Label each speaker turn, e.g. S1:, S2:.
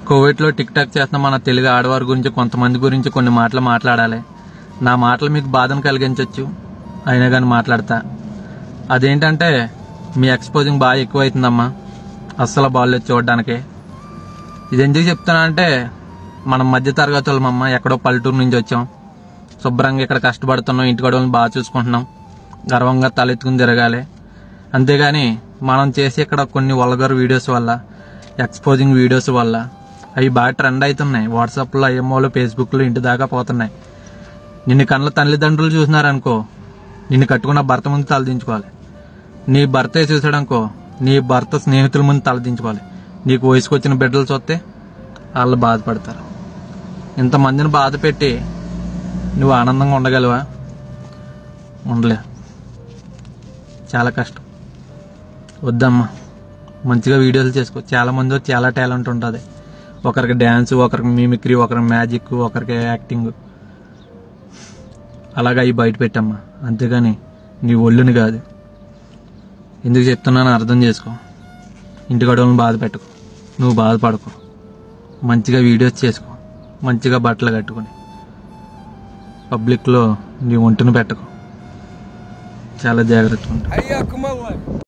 S1: కోవిడ్లో tick talk చేస్తున్న మన తెలుగు ఆడవారి గురించి కొంతమంది గురించి కొన్ని మాటలు మాట్లాడాలి నా మాటలు మీకు బాధను కలిగించవచ్చు అయినా కానీ మాట్లాడతా అదేంటంటే మీ ఎక్స్పోజింగ్ బాగా ఎక్కువైతుందమ్మా అస్సలు బాగాలేదు చూడడానికి ఇది ఎందుకు చెప్తున్నా అంటే మనం మధ్య తరగతి వాళ్ళమమ్మ ఎక్కడో పల్లెటూరు నుంచి వచ్చాం శుభ్రంగా ఇక్కడ కష్టపడుతున్నాం ఇంటి గడవలను బాగా చూసుకుంటున్నాం గర్వంగా తలెత్తుకుని తిరగాలి అంతేగాని మనం చేసే ఇక్కడ కొన్ని వల్గర్ వీడియోస్ వల్ల ఎక్స్పోజింగ్ వీడియోస్ వల్ల అవి బాగా ట్రెండ్ అవుతున్నాయి వాట్సాప్లో ఐఎంఓలో ఫేస్బుక్లో ఇంటి దాకా పోతున్నాయి నిన్ను కళ్ళ తల్లిదండ్రులు చూసినారనుకో నిన్ను కట్టుకున్న భర్త ముందు తలదించుకోవాలి నీ భర్తే చూసాడనుకో నీ భర్త స్నేహితుల ముందు తలదించుకోవాలి నీకు వయసుకు వచ్చిన బిడ్డలు చూస్తే వాళ్ళు బాధపడతారు ఇంతమందిని బాధ పెట్టి నువ్వు ఆనందంగా ఉండగలవా ఉండలే చాలా కష్టం వద్దమ్మా మంచిగా వీడియోలు చేసుకో చాలా మంది చాలా టాలెంట్ ఉంటుంది ఒకరికి డ్యాన్స్ ఒకరికి మిమిక్రీ ఒకరికి మ్యాజిక్ ఒకరికి యాక్టింగ్ అలాగా అవి బయట పెట్టమ్మా అంతేగాని నీ ఒళ్ళుని కాదు ఎందుకు చెప్తున్నానో అర్థం చేసుకో ఇంటి గడవలను బాధ పెట్టుకో నువ్వు బాధపడకు మంచిగా వీడియోస్ చేసుకో మంచిగా బట్టలు కట్టుకొని పబ్లిక్లో నీ ఒంటిని పెట్టకు చాలా జాగ్రత్తగా ఉంటా
S2: حياكم الله